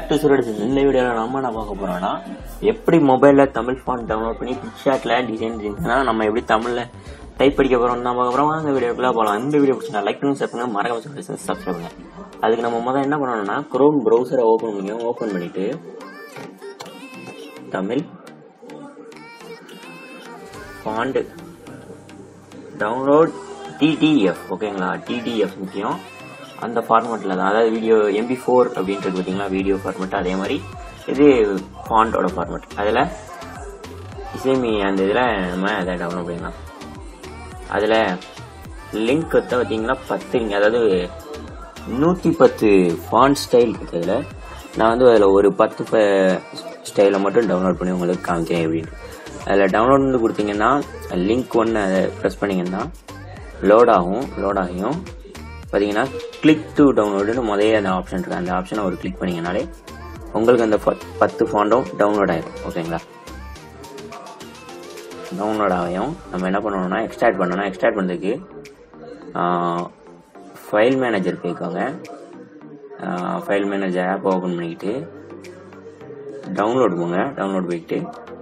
back to Suresh இந்த வீடியோவில் நம்ம என்ன பார்க்க போறோம்னா எப்படி மொபைலில் தமிழ் ஃபாண்ட் டவுன்லோட் பண்ணி பிக்சாட்டில் டிசைன் இருந்துச்சுன்னா நம்ம எப்படி தமிழில் டைப் படிக்க போறோம் தான் பார்க்க போறோம் அந்த வீடியோக்குள்ள போகலாம் இந்த வீடியோ பிடிச்சா லைக் பண்ணி சப் பண்ணுங்க மறக்காம சுரேஷ் சப்ஸ்கிரைப் பண்ணுங்க அதுக்கு நம்ம முதல்ல என்ன பண்ணணும்னா குரோம் ப்ரௌசரை ஓப்பன் பண்ணியும் ஓப்பன் பண்ணிட்டு தமிழ் ஃபாண்ட் டவுன்லோட் டிடிஎஃப் ஓகேங்களா டிடிஎஃப் முக்கியம் அந்த ஃபார்மேட்டில் தான் அதாவது வீடியோ எம்பி ஃபோர் அப்படின்றது பார்த்தீங்களா வீடியோ ஃபார்மேட் அதே மாதிரி இது ஃபாண்டோட ஃபார்மேட் அதில் இசைமி அந்த இதில் நம்ம அதை டவுன்லோட் பண்ணிக்கலாம் அதில் லிங்க் வந்து பார்த்தீங்கன்னா பத்து லிங்க் அதாவது நூற்றி பத்து ஃபாண்ட் ஸ்டைல் இருக்கிறதுல நான் வந்து அதில் ஒரு பத்து ஸ்டைலை மட்டும் டவுன்லோட் பண்ணி உங்களுக்கு காமிக்கிறேன் அப்படின்ட்டு அதில் டவுன்லோட் வந்து கொடுத்தீங்கன்னா லிங்க் ஒன்று அதை ப்ரெஸ் பண்ணிங்கன்னா லோட் ஆகும் லோட் ஆகியும் பார்த்தீங்கன்னா கிளிக் டு டவுன்லோடுன்னு முதல்ல அந்த ஆப்ஷன் இருக்கு அந்த ஆப்ஷனை ஒரு கிளிக் பண்ணீங்கனாலே உங்களுக்கு அந்த ப- பத்து ஃபாண்டும் டவுன்லோட் ஆயிடும் ஓகேங்களா டவுன்லோட் ஆகும் நம்ம என்ன பண்ணணும்னா எக்ஸ்ட்ராக்ட் பண்ணணும் எக்ஸ்ட்ராக்ட் பண்ணுறதுக்கு ஃபைல் மேனேஜர் போய்க்கோங்க ஃபைல் மேனேஜர் ஆப் ஓப்பன் பண்ணிக்கிட்டு டவுன்லோட் போங்க டவுன்லோட் போயிட்டு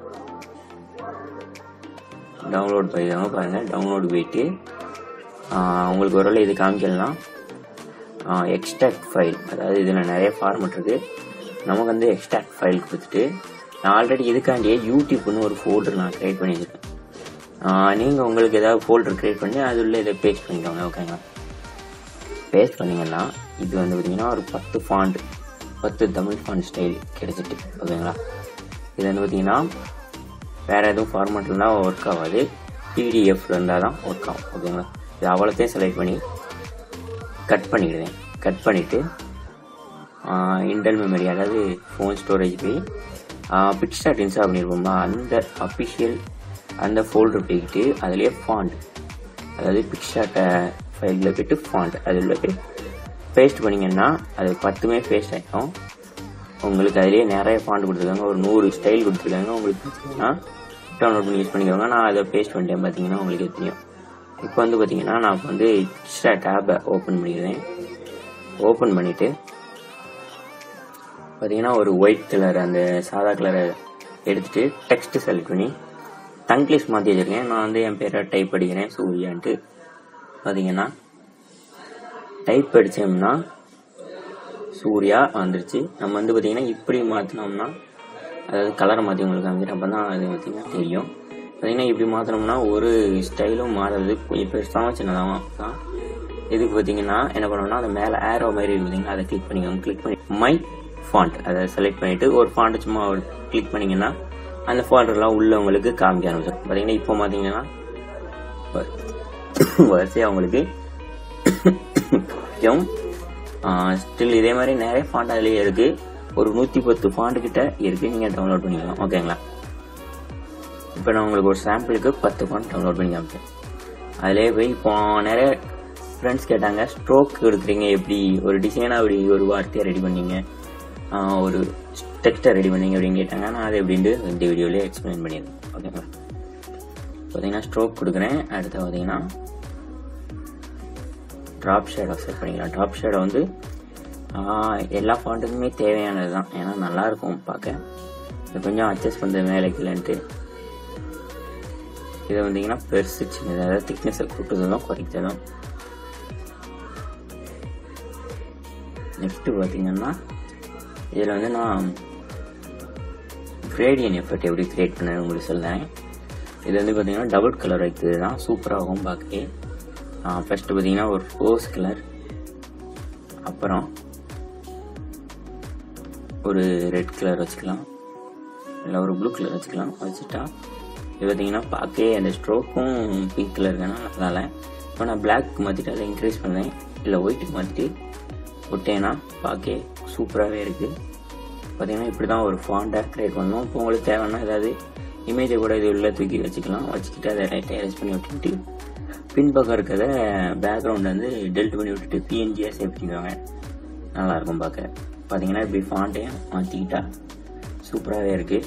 டவுன்லோட் போயிருக்காங்க பாருங்க டவுன்லோட் போயிட்டு ஆஹ் உங்களுக்கு ஒருவேளை இது காமிக்கலாம் எக்ஸ்ட்ராக்ட் ஃபைல் அதாவது இதில் நிறைய ஃபார்மெட் இருக்கு நமக்கு வந்து எக்ஸ்ட்ராக்ட் ஃபைல் கொடுத்துட்டு நான் ஆல்ரெடி இதுக்காண்டியே யூடியூப்னு ஒரு ஃபோல்டர் நான் கிரியேட் பண்ணியிருக்கேன் நீங்கள் உங்களுக்கு ஏதாவது ஃபோல்டர் கிரியேட் பண்ணி அது உள்ள இதை பேஸ்ட் பண்ணிக்கோங்க ஓகேங்களா பேஸ்ட் பண்ணீங்கன்னா இது வந்து பார்த்தீங்கன்னா ஒரு பத்து ஃபாண்ட் பத்து தமிழ் ஃபாண்ட் ஸ்டைல் கிடைச்சிட்டு ஓகேங்களா இது வந்து பார்த்தீங்கன்னா வேற எதுவும் ஃபார்மேட்லாம் ஒர்க் ஆகாது பிடிஎஃப் இருந்தால் தான் ஒர்க் ஆகும் ஓகேங்களா இது அவ்வளோத்தையும் செலக்ட் பண்ணி கட் பண்ணிடுவேன் கட் பண்ணிவிட்டு இன்டர்னல் மெமரி அதாவது ஃபோன் ஸ்டோரேஜ் போய் பிக்ஸ்டாட் இன்ஸ்டால் பண்ணியிருப்போம்னா அந்த அஃபிஷியல் அந்த ஃபோல்டர் போய்கிட்டு அதுலேயே ஃபாண்ட் அதாவது பிக்ஸ்டாட்டை ஃபைலில் போய்ட்டு ஃபாண்ட் அதில் போய் பேஸ்ட் பண்ணிங்கன்னா அது பத்துமே பேஸ்ட் ஆகிடும் உங்களுக்கு அதுலேயே நிறைய ஃபாண்ட் கொடுத்துருக்காங்க ஒரு நூறு ஸ்டைல் கொடுத்துருக்காங்க உங்களுக்கு பார்த்தீங்கன்னா டவுன்லோட் பண்ணி யூஸ் பண்ணிக்கோங்க நான் அதை பேஸ்ட் பண்ணிட்டேன் பார்த்தீங்கன்னா உங்களுக்கு தெரியும் இப்போ வந்து பார்த்தீங்கன்னா நான் இப்போ வந்து எக்ஸ்ட்ரா டேபை ஓப்பன் பண்ணிடுவேன் ஓப்பன் பண்ணிவிட்டு பார்த்தீங்கன்னா ஒரு ஒயிட் கலர் அந்த சாதா கலரை எடுத்துட்டு டெக்ஸ்ட் செலக்ட் பண்ணி தங்கிலீஷ் மாற்றி வச்சிருக்கேன் நான் வந்து என் பேரை டைப் அடிக்கிறேன் சூர்யான்ட்டு பார்த்தீங்கன்னா டைப் அடித்தோம்னா சூர்யா வந்துருச்சு நம்ம வந்து பார்த்தீங்கன்னா இப்படி மாற்றினோம்னா அதாவது கலரை மாற்றி உங்களுக்கு காமிக்கிறேன் அப்போ தான் அது பார்த்தீங்கன்னா தெரியும் பார்த்தீங்கன்னா இப்படி மாற்றினோம்னா ஒரு ஸ்டைலும் மாறுறது கொஞ்சம் பெருசாகவும் சின்னதாகவும் தான் இதுக்கு பார்த்தீங்கன்னா என்ன பண்ணணும்னா அந்த மேலே ஏரோ மாதிரி இருக்கு பார்த்தீங்கன்னா அதை கிளிக் பண்ணிக்கோங்க கிளிக் பண்ணி மை ஃபாண்ட் அதை செலக்ட் பண்ணிட்டு ஒரு ஃபாண்ட் சும்மா ஒரு கிளிக் பண்ணீங்கன்னா அந்த ஃபால்டர்லாம் உள்ள உங்களுக்கு காமிக்க ஆரம்பிச்சிடும் பார்த்தீங்கன்னா இப்போ பார்த்தீங்கன்னா வரிசையாக உங்களுக்கு காமிக்கும் ஸ்டில் இதே மாதிரி நிறைய ஃபாண்ட் அதுலேயே இருக்கு ஒரு நூற்றி பத்து ஃபாண்ட் கிட்ட இருக்கு நீங்கள் டவுன்லோட் பண்ணிக்கலாம் ஓகேங்களா இப்போ நான் உங்களுக்கு ஒரு சாம்பிளுக்கு பத்து ஃபாண்ட் டவுன்லோட் பண்ணி காமிச்சேன் அதிலே போய் இப்போ நிறைய ஃப்ரெண்ட்ஸ் கேட்டாங்க ஸ்ட்ரோக் எடுக்கிறீங்க எப்படி ஒரு டிசைனாக அப்படி ஒரு வார்த்தையை ரெடி பண்ணீங்க ஆஹ் ஒரு டெக்ஸ்டை ரெடி பண்ணீங்க அப்படின்னு கேட்டாங்க நான் அது எப்படின்ட்டு இந்த வீடியோலேயே எக்ஸ்பிளைன் பண்ணியிருந்தேன் ஓகேங்களா பார்த்தீங்கன்னா ஸ்ட்ரோக் கொடுக்குறேன் அடுத்து பார்த்தீங்கன்னா ட்ராப் ஷேடோ செட் பண்ணிக்கலாம் ட்ராப் ஷேடோ வந்து ஆஹ், எல்லா ஃபாண்ட்டுக்குமே தேவையானது தான் ஏன்னா நல்லா இருக்கும் பார்க்க இது கொஞ்சம் அட்ஜஸ்ட் பண்ணுறது மேலே கீழேன்ட்டு இது வந்தீங்கன்னா பெருசு சின்னது அதாவது திக்னஸை கூட்டுறதும் குறைக்கிறதும் நெக்ஸ்ட் பார்த்தீங்கன்னா இதில் வந்து நான் கிரேடியன் எஃபெக்ட் எப்படி கிரியேட் பண்ண உங்களுக்கு சொல்றேன் இது வந்து பார்த்தீங்கன்னா டபுள் கலர் வைக்கிறது தான் சூப்பராகும் பார்க்கவே ஃபர்ஸ்ட் பார்த்தீங்கன்னா ஒரு ரோஸ் கலர் அப்புறம் ஒரு ரெட் கலர் வச்சுக்கலாம் இல்லை ஒரு ப்ளூ கலர் வச்சுக்கலாம் வச்சுட்டா இது பார்த்தீங்கன்னா பார்க்கவே அந்த ஸ்ட்ரோக்கும் பிங்க் கலர் வேணா நல்லா இப்போ நான் பிளாக் மாற்றிட்டு அதை இன்க்ரீஸ் பண்ணேன் இல்லை ஒயிட்டுக்கு மாற்றிட்டு விட்டேன்னா பார்க்க சூப்பராகவே இருக்குது பார்த்தீங்கன்னா இப்படி தான் ஒரு ஃபாண்டை க்ரியேட் பண்ணணும் இப்போ உங்களுக்கு தேவைன்னா ஏதாவது இமேஜை கூட இது உள்ள தூக்கி வச்சுக்கலாம் வச்சுக்கிட்டு அதை ரைட்டாக erase பண்ணி விட்டுட்டு பின்பக்கம் இருக்கிறத பேக்ரவுண்ட் வந்து டெல்ட் பண்ணி விட்டுட்டு பிஎன்ஜியாக சேவ் பண்ணிக்குவாங்க நல்லா இருக்கும் பார்க்க பார்த்தீங்கன்னா இப்படி ஃபாண்ட்டையும் மாற்றிக்கிட்டா சூப்பராகவே இருக்குது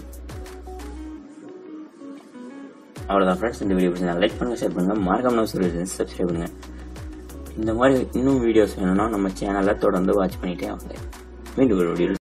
அவ்வளோதான் ஃப்ரெண்ட்ஸ் இந்த வீடியோ பிடிச்சா லைக் பண்ணுங்கள் ஷேர் பண்ணுங்கள் மறக்காம நம்ம சப்ஸ்கிரைப் பண்ணுங்கள் இந்த மாதிரி இன்னும் வீடியோஸ் வேணும்னா நம்ம சேனலை தொடர்ந்து வாட்ச் பண்ணிட்டே வாங்க மீண்டும் ஒரு வீடியோ